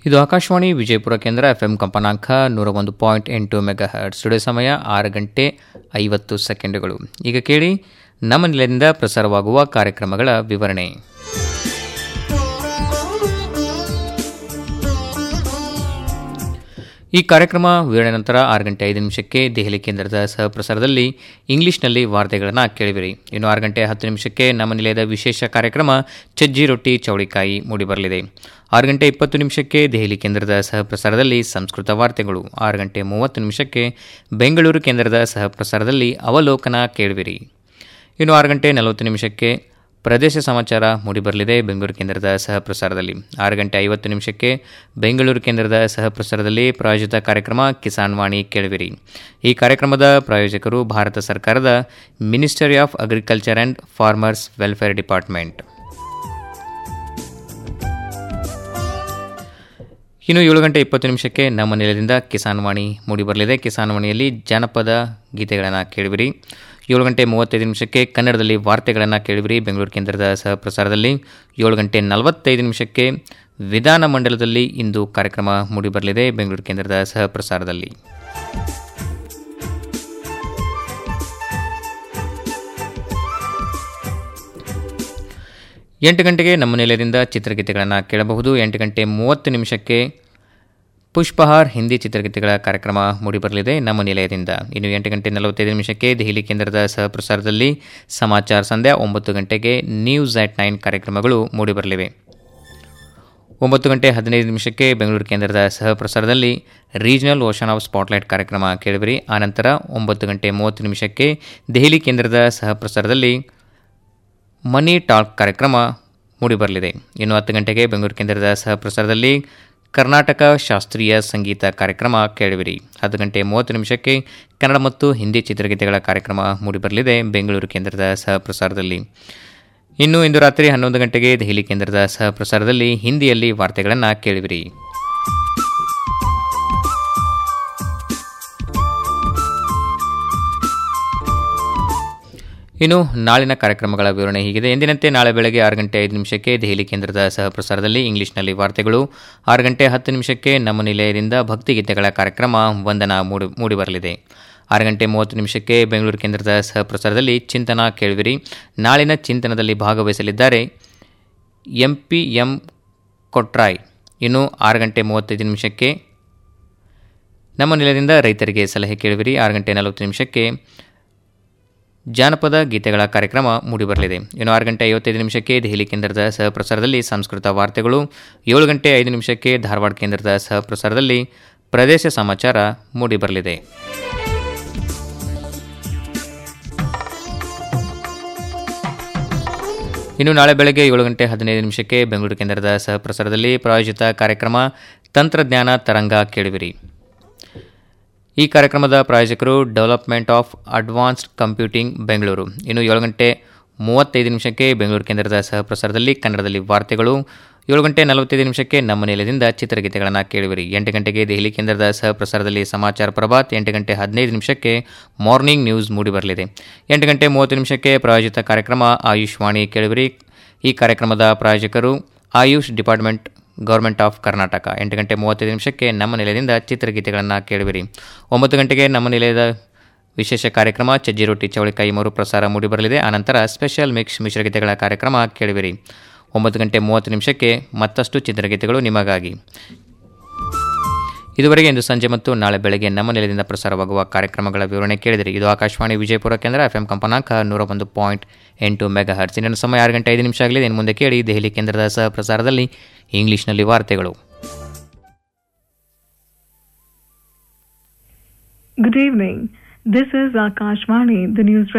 ಇದು ಆಕಾಶವಾಣಿ ವಿಜಯಪುರ ಕೇಂದ್ರ ಎಫ್ಎಂ ಕಂಪನಾಂಕ ನೂರ ಒಂದು ಪಾಯಿಂಟ್ ಎಂಟು ಮೆಗಾ ಹರ್ಟ್ ಸ್ಟುಡಿಯೋ ಸಮಯ ಆರು ಗಂಟೆ ಐವತ್ತು ಸೆಕೆಂಡುಗಳು ಈಗ ಕೇಳಿ ನಮ್ಮ ನಿಲಯದಿಂದ ಪ್ರಸಾರವಾಗುವ ಕಾರ್ಯಕ್ರಮಗಳ ವಿವರಣೆ ಈ ಕಾರ್ಯಕ್ರಮ ವಿವರಣೆ ನಂತರ ಆರು ಗಂಟೆ ಐದು ನಿಮಿಷಕ್ಕೆ ದೆಹಲಿ ಕೇಂದ್ರದ ಸಹಪ್ರಸಾರದಲ್ಲಿ ಇಂಗ್ಲಿಷ್ನಲ್ಲಿ ವಾರ್ತೆಗಳನ್ನು ಕೇಳಿವಿರಿ ಇನ್ನು ಆರು ಗಂಟೆ ಹತ್ತು ನಿಮಿಷಕ್ಕೆ ನಮ್ಮ ನಿಲಯದ ವಿಶೇಷ ಕಾರ್ಯಕ್ರಮ ಚಜ್ಜಿ ರೊಟ್ಟಿ ಚೌಳಿಕಾಯಿ ಮೂಡಿಬರಲಿದೆ ಆರು ಗಂಟೆ ಇಪ್ಪತ್ತು ನಿಮಿಷಕ್ಕೆ ದೆಹಲಿ ಕೇಂದ್ರದ ಸಹಪ್ರಸಾರದಲ್ಲಿ ಸಂಸ್ಕೃತ ವಾರ್ತೆಗಳು ಆರು ಗಂಟೆ ಮೂವತ್ತು ನಿಮಿಷಕ್ಕೆ ಬೆಂಗಳೂರು ಕೇಂದ್ರದ ಸಹಪ್ರಸಾರದಲ್ಲಿ ಅವಲೋಕನ ಕೇಳುವಿರಿ ಇನ್ನು ಆರು ಗಂಟೆ ನಲವತ್ತು ನಿಮಿಷಕ್ಕೆ ಪ್ರದೇಶ ಸಮಾಚಾರ ಮೂಡಿಬರಲಿದೆ ಬೆಂಗಳೂರು ಕೇಂದ್ರದ ಸಹಪ್ರಸಾರದಲ್ಲಿ ಆರು ಗಂಟೆ ಐವತ್ತು ನಿಮಿಷಕ್ಕೆ ಬೆಂಗಳೂರು ಕೇಂದ್ರದ ಸಹಪ್ರಸಾರದಲ್ಲಿ ಪ್ರಾಯೋಜಿತ ಕಾರ್ಯಕ್ರಮ ಕಿಸಾನ್ ವಾಣಿ ಕೇಳುವಿರಿ ಈ ಕಾರ್ಯಕ್ರಮದ ಪ್ರಾಯೋಜಕರು ಭಾರತ ಸರ್ಕಾರದ ministry of agriculture and farmers welfare department ಇನ್ನು ಏಳು ಗಂಟೆ ಇಪ್ಪತ್ತು ನಿಮಿಷಕ್ಕೆ ನಮ್ಮ ನೆಲದಿಂದ ಕಿಸಾನ್ ವಾಣಿ ಮೂಡಿಬರಲಿದೆ ಕಿಸಾನ್ ವಾಣಿಯಲ್ಲಿ ಜಾನಪದ ಗೀತೆಗಳನ್ನು ಕೇಳಿಬಿರಿ ಏಳು ಗಂಟೆ ಮೂವತ್ತೈದು ನಿಮಿಷಕ್ಕೆ ಕನ್ನಡದಲ್ಲಿ ವಾರ್ತೆಗಳನ್ನು ಕೇಳಿಬಿರಿ ಬೆಂಗಳೂರು ಕೇಂದ್ರದ ಸಹಪ್ರಸಾರದಲ್ಲಿ ಏಳು ಗಂಟೆ ನಲವತ್ತೈದು ನಿಮಿಷಕ್ಕೆ ವಿಧಾನ ಮಂಡಲದಲ್ಲಿ ಇಂದು ಕಾರ್ಯಕ್ರಮ ಮೂಡಿಬರಲಿದೆ ಬೆಂಗಳೂರು ಕೇಂದ್ರದ ಸಹಪ್ರಸಾರದಲ್ಲಿ ಎಂಟು ಗಂಟೆಗೆ ನಮ್ಮ ನಿಲಯದಿಂದ ಚಿತ್ರಗೀತೆಗಳನ್ನು ಕೇಳಬಹುದು ಎಂಟು ಗಂಟೆ ಮೂವತ್ತು ನಿಮಿಷಕ್ಕೆ ಪುಷ್ಪಹಾರ್ ಹಿಂದಿ ಚಿತ್ರಗೀತೆಗಳ ಕಾರ್ಯಕ್ರಮ ಮೂಡಿಬರಲಿದೆ ನಮ್ಮ ನಿಲಯದಿಂದ ಇನ್ನು ಎಂಟು ಗಂಟೆ ನಲವತ್ತೈದು ನಿಮಿಷಕ್ಕೆ ದೆಹಲಿ ಕೇಂದ್ರದ ಸಹಪ್ರಸಾರದಲ್ಲಿ ಸಮಾಚಾರ ಸಂಧ್ಯಾ ಒಂಬತ್ತು ಗಂಟೆಗೆ ನ್ಯೂಸ್ ಆಟ್ ನೈನ್ ಕಾರ್ಯಕ್ರಮಗಳು ಮೂಡಿಬರಲಿವೆ ಒಂಬತ್ತು ಗಂಟೆ ಹದಿನೈದು ನಿಮಿಷಕ್ಕೆ ಬೆಂಗಳೂರು ಕೇಂದ್ರದ ಸಹಪ್ರಸಾರದಲ್ಲಿ ರೀಜನಲ್ ಓಷನ್ ಆಫ್ ಸ್ಪಾಟ್ಲೈಟ್ ಕಾರ್ಯಕ್ರಮ ಕೇಳಿಬಿರಿ ಆನಂತರ ಒಂಬತ್ತು ಗಂಟೆ ಮೂವತ್ತು ನಿಮಿಷಕ್ಕೆ ದೆಹಲಿ ಕೇಂದ್ರದ ಸಹಪ್ರಸಾರದಲ್ಲಿ ಮನಿ ಟಾಕ್ ಕಾರ್ಯಕ್ರಮ ಮೂಡಿಬರಲಿದೆ ಇನ್ನು ಹತ್ತು ಗಂಟೆಗೆ ಬೆಂಗಳೂರು ಕೇಂದ್ರದ ಸಹಪ್ರಸಾರದಲ್ಲಿ ಕರ್ನಾಟಕ ಶಾಸ್ತ್ರೀಯ ಸಂಗೀತ ಕಾರ್ಯಕ್ರಮ ಕೇಳುವಿರಿ ಹತ್ತು ಗಂಟೆ ಮೂವತ್ತು ನಿಮಿಷಕ್ಕೆ ಕನ್ನಡ ಮತ್ತು ಹಿಂದಿ ಚಿತ್ರಗೀತೆಗಳ ಕಾರ್ಯಕ್ರಮ ಮೂಡಿಬರಲಿದೆ ಬೆಂಗಳೂರು ಕೇಂದ್ರದ ಸಹಪ್ರಸಾರದಲ್ಲಿ ಇನ್ನು ಇಂದು ರಾತ್ರಿ ಹನ್ನೊಂದು ಗಂಟೆಗೆ ದೆಹಲಿ ಕೇಂದ್ರದ ಸಹಪ್ರಸಾರದಲ್ಲಿ ಹಿಂದಿಯಲ್ಲಿ ವಾರ್ತೆಗಳನ್ನು ಕೇಳುವಿರಿ ಇನ್ನು ನಾಳಿನ ಕಾರ್ಯಕ್ರಮಗಳ ವಿವರಣೆ ಹೀಗಿದೆ ಎಂದಿನಂತೆ ನಾಳೆ ಬೆಳಗ್ಗೆ ಆರು ಗಂಟೆ ಐದು ನಿಮಿಷಕ್ಕೆ ದೆಹಲಿ ಕೇಂದ್ರದ ಸಹಪ್ರಸಾರದಲ್ಲಿ ಇಂಗ್ಲಿಷ್ನಲ್ಲಿ ವಾರ್ತೆಗಳು ಆರು ಗಂಟೆ ಹತ್ತು ನಿಮಿಷಕ್ಕೆ ನಮ್ಮ ನಿಲಯದಿಂದ ಭಕ್ತಿಗೀತೆಗಳ ಕಾರ್ಯಕ್ರಮ ವಂದನ ಮೂಡಿ ಮೂಡಿಬರಲಿದೆ ಆರು ಗಂಟೆ ಮೂವತ್ತು ನಿಮಿಷಕ್ಕೆ ಬೆಂಗಳೂರು ಕೇಂದ್ರದ ಸಹಪ್ರಸಾರದಲ್ಲಿ ಚಿಂತನ ಕೇಳುವಿರಿ ನಾಳಿನ ಚಿಂತನದಲ್ಲಿ ಭಾಗವಹಿಸಲಿದ್ದಾರೆ ಎಂ ಪಿ ಎಂ ಕೊಟ್ರಾಯ್ ಇನ್ನು ಆರು ಗಂಟೆ ಮೂವತ್ತೈದು ನಿಮಿಷಕ್ಕೆ ನಮ್ಮ ನಿಲಯದಿಂದ ರೈತರಿಗೆ ಸಲಹೆ ಕೇಳುವಿರಿ ಆರು ಗಂಟೆ ನಲವತ್ತು ನಿಮಿಷಕ್ಕೆ ಜಾನಪದ ಗೀತೆಗಳ ಕಾರ್ಯಕ್ರಮ ಮೂಡಿಬರಲಿದೆ ಇನ್ನು ಆರು ಗಂಟೆ ಐವತ್ತೈದು ನಿಮಿಷಕ್ಕೆ ದೆಹಲಿ ಕೇಂದ್ರದ ಸಹಪ್ರಸಾರದಲ್ಲಿ ಸಂಸ್ಕೃತ ವಾರ್ತೆಗಳು ಏಳು ಗಂಟೆ ಐದು ನಿಮಿಷಕ್ಕೆ ಧಾರವಾಡ ಕೇಂದ್ರದ ಸಹಪ್ರಸಾರದಲ್ಲಿ ಪ್ರದೇಶ ಸಮಾಚಾರ ಮೂಡಿಬರಲಿದೆ ಇನ್ನು ನಾಳೆ ಬೆಳಗ್ಗೆ ಏಳು ಗಂಟೆ ಹದಿನೈದು ನಿಮಿಷಕ್ಕೆ ಬೆಂಗಳೂರು ಕೇಂದ್ರದ ಸಹಪ್ರಸಾರದಲ್ಲಿ ಪ್ರಾಯೋಜಿತ ಕಾರ್ಯಕ್ರಮ ತಂತ್ರಜ್ಞಾನ ತರಂಗ ಕೇಳುವಿರಿ ಈ ಕಾರ್ಯಕ್ರಮದ ಪ್ರಾಯೋಜಕರು development of advanced computing Bengaluru ಇನ್ನು ಏಳು ಗಂಟೆ ಮೂವತ್ತೈದು ನಿಮಿಷಕ್ಕೆ ಬೆಂಗಳೂರು ಕೇಂದ್ರದ ಸಹಪ್ರಸಾರದಲ್ಲಿ ಕನ್ನಡದಲ್ಲಿ ವಾರ್ತೆಗಳು ಏಳು ಗಂಟೆ ನಲವತ್ತೈದು ನಿಮಿಷಕ್ಕೆ ನಮ್ಮ ನೆಲದಿಂದ ಚಿತ್ರಗೀತೆಗಳನ್ನು ಕೇಳುವಿರಿ ಎಂಟು ಗಂಟೆಗೆ ದೆಹಲಿ ಕೇಂದ್ರದ ಸಹಪ್ರಸಾರದಲ್ಲಿ ಸಮಾಚಾರ ಪ್ರಭಾತ್ ಎಂಟು ಗಂಟೆ ಹದಿನೈದು ನಿಮಿಷಕ್ಕೆ ಮಾರ್ನಿಂಗ್ ನ್ಯೂಸ್ ಮೂಡಿಬರಲಿದೆ ಎಂಟು ಗಂಟೆ ಮೂವತ್ತು ನಿಮಿಷಕ್ಕೆ ಪ್ರಾಯೋಜಿತ ಕಾರ್ಯಕ್ರಮ ಆಯುಷ್ ವಾಣಿ ಕೇಳುವಿರಿ ಈ ಕಾರ್ಯಕ್ರಮದ ಪ್ರಾಯೋಜಕರು Ayush department government of Karnataka ಎಂಟು ಗಂಟೆ ಮೂವತ್ತೈದು ನಿಮಿಷಕ್ಕೆ ನಮ್ಮ ನಿಲಯದಿಂದ ಚಿತ್ರಗೀತೆಗಳನ್ನು ಕೇಳುವಿರಿ ಒಂಬತ್ತು ಗಂಟೆಗೆ ನಮ್ಮ ನಿಲಯದ ವಿಶೇಷ ಕಾರ್ಯಕ್ರಮ ಚಜ್ಜಿ ರೊಟ್ಟಿ ಚವಳಿಕಾಯಿ ಮರು ಪ್ರಸಾರ ಮೂಡಿಬರಲಿದೆ ಆನಂತರ ಸ್ಪೆಷಲ್ ಮಿಕ್ಸ್ ಮಿಶ್ರಗೀತೆಗಳ ಕಾರ್ಯಕ್ರಮ ಕೇಳುವಿರಿ ಒಂಬತ್ತು ಗಂಟೆ ಮೂವತ್ತು ನಿಮಿಷಕ್ಕೆ ಮತ್ತಷ್ಟು ಚಿತ್ರಗೀತೆಗಳು ನಿಮಗಾಗಿ ಇದುವರೆಗೆ ಇಂದು ಸಂಜೆ ಮತ್ತು ನಾಳೆ ಬೆಳಗ್ಗೆ ನಮ್ಮ ನೆಲದಿಂದ ಪ್ರಸಾರವಾಗುವ ಕಾರ್ಯಕ್ರಮಗಳ ವಿವರಣೆ ಕೇಳಿದಿರಿ ಇದು ಆಕಾಶವಾಣಿ ವಿಜಯಪುರ ಕೇಂದ್ರ ಎಫ್ಎಂ ಕಂಪನಾಂಕ ನೂರ ಒಂದು ಪಾಯಿಂಟ್ ಎಂಟು ಮೆಗಾ ಹರ್ಟ್ಸ್ ಇನ್ನೊಂದು ಸಮಯ ಆರು ಗಂಟೆ ಐದು ನಿಮಿಷ ಆಗಲಿದೆ ಇನ್ನು ಮುಂದೆ ಕೇಳಿ ದೆಹಲಿ ಕೇಂದ್ರದ ಸಹ ಪ್ರಸಾರದಲ್ಲಿ ಇಂಗ್ಲಿಷ್ನಲ್ಲಿ ವಾರ್ತೆಗಳು Good evening. This is Akashvani, the news